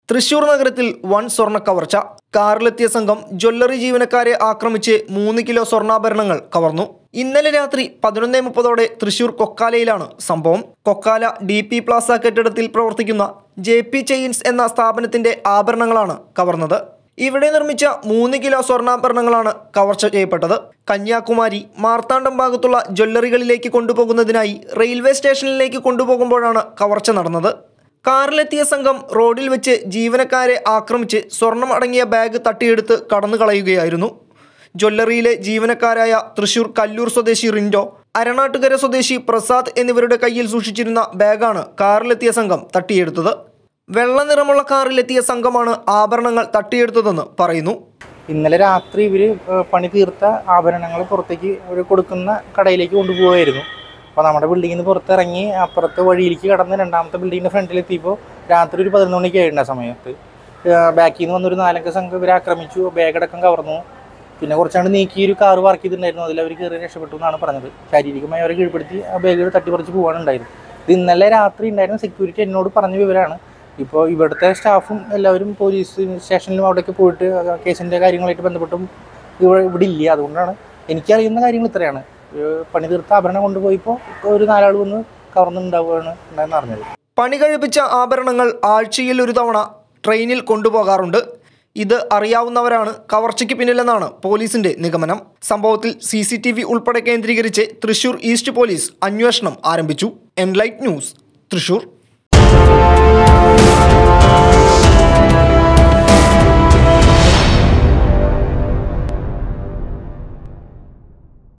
തൃശൂർ നഗരത്തിൽ വൻ സ്വർണ്ണ കവർച്ച കാറിലെത്തിയ സംഘം ജ്വല്ലറി ജീവനക്കാരെ ആക്രമിച്ച് മൂന്ന് കിലോ സ്വർണ്ണാഭരണങ്ങൾ കവർന്നു ഇന്നലെ രാത്രി പതിനൊന്നേ മുപ്പതോടെ തൃശൂർ കൊക്കാലയിലാണ് സംഭവം കൊക്കാല ഡി പി പ്ലാസ കെട്ടിടത്തിൽ പ്രവർത്തിക്കുന്ന ജെ പി ചെയിൻസ് എന്ന സ്ഥാപനത്തിന്റെ ആഭരണങ്ങളാണ് കവർന്നത് ഇവിടെ നിർമ്മിച്ച മൂന്ന് കിലോ സ്വർണ്ണാഭരണങ്ങളാണ് കവർച്ച ചെയ്യപ്പെട്ടത് കന്യാകുമാരി മാർത്താണ്ഡം ഭാഗത്തുള്ള ജ്വല്ലറികളിലേക്ക് കൊണ്ടുപോകുന്നതിനായി റെയിൽവേ സ്റ്റേഷനിലേക്ക് കൊണ്ടുപോകുമ്പോഴാണ് കവർച്ച നടന്നത് കാറിലെത്തിയ സംഘം റോഡിൽ വെച്ച് ജീവനക്കാരെ ആക്രമിച്ച് സ്വർണം അടങ്ങിയ ബാഗ് തട്ടിയെടുത്ത് കടന്നു കളയുകയായിരുന്നു ജ്വല്ലറിയിലെ ജീവനക്കാരായ തൃശൂർ കല്ലൂർ സ്വദേശി റിൻഡോ അരണാട്ടുകര സ്വദേശി പ്രസാദ് എന്നിവരുടെ കയ്യിൽ സൂക്ഷിച്ചിരുന്ന ബാഗാണ് കാറിലെത്തിയ സംഘം തട്ടിയെടുത്തത് വെള്ള നിറമുള്ള കാറിലെത്തിയ സംഘമാണ് ആഭരണങ്ങൾ തട്ടിയെടുത്തതെന്ന് പറയുന്നു ഇന്നലെ രാത്രി ഇവർ പണി തീർത്ത ആഭരണങ്ങൾ പുറത്തേക്ക് അവർ കൊടുക്കുന്ന കടയിലേക്ക് കൊണ്ടുപോകുമായിരുന്നു അപ്പോൾ നമ്മുടെ ബിൽഡിങ്ങിൽ നിന്ന് പുറത്തിറങ്ങി അപ്പുറത്തെ വഴിയിലേക്ക് കടന്ന് രണ്ടാമത്തെ ബിൽഡിങ്ങിൻ്റെ ഫ്രണ്ടിലെത്തിയപ്പോൾ രാത്രി ഒരു പതിനൊന്ന് മണിക്കായിരുന്നു ആ സമയത്ത് ബാക്കിൽ നിന്ന് വന്നൊരു നാലംഗ സംഘം ഇവരെ ആക്രമിച്ചു ബാഗടക്കം കവർന്നു പിന്നെ കുറച്ചാണ്ട് നീക്കി ഒരു കാർ പാർക്ക് ചെയ്തിട്ടുണ്ടായിരുന്നു അതിൽ അവർ കയറി രക്ഷപ്പെട്ടു എന്നാണ് പറഞ്ഞത് ശാരീരികമായി അവരെ കീഴ്പ്പെടുത്തി ആ ബാഗ് തട്ടിപ്പറിച്ച് പോകാണ് ഉണ്ടായത് ഇത് ഇന്നലെ രാത്രി ഉണ്ടായിരുന്ന സെക്യൂരിറ്റി എന്നോട് പറഞ്ഞ വിവരമാണ് ഇപ്പോൾ ഇവിടുത്തെ സ്റ്റാഫും എല്ലാവരും പോലീസ് സ്റ്റേഷനിലും അവിടെയൊക്കെ പോയിട്ട് ആ കേസിൻ്റെ കാര്യങ്ങളായിട്ട് ബന്ധപ്പെട്ടും ഇവിടെ ഇവിടെ ഇല്ല അതുകൊണ്ടാണ് എനിക്കറിയുന്ന കാര്യങ്ങൾ ഇത്രയാണ് ഏഹ് പണി തീർത്ത ആഭരണം കൊണ്ടുപോയപ്പോൾ ഒരു നാലാൾ വന്ന് കവർന്നുണ്ടാവുകയാണ് ഉണ്ടായെന്ന് അറിഞ്ഞത് പണി കഴിപ്പിച്ച ആഭരണങ്ങൾ ആഴ്ചയിൽ ഒരു തവണ ട്രെയിനിൽ കൊണ്ടുപോകാറുണ്ട് ഇത് അറിയാവുന്നവരാണ് കവർച്ചയ്ക്ക് പിന്നിലെന്നാണ് പോലീസിന്റെ നിഗമനം സംഭവത്തിൽ സി സി ടി വി ഉൾപ്പെടെ കേന്ദ്രീകരിച്ച് തൃശൂർ ഈസ്റ്റ് പോലീസ് അന്വേഷണം ആരംഭിച്ചു എൻലൈറ്റ് ന്യൂസ് തൃശൂർ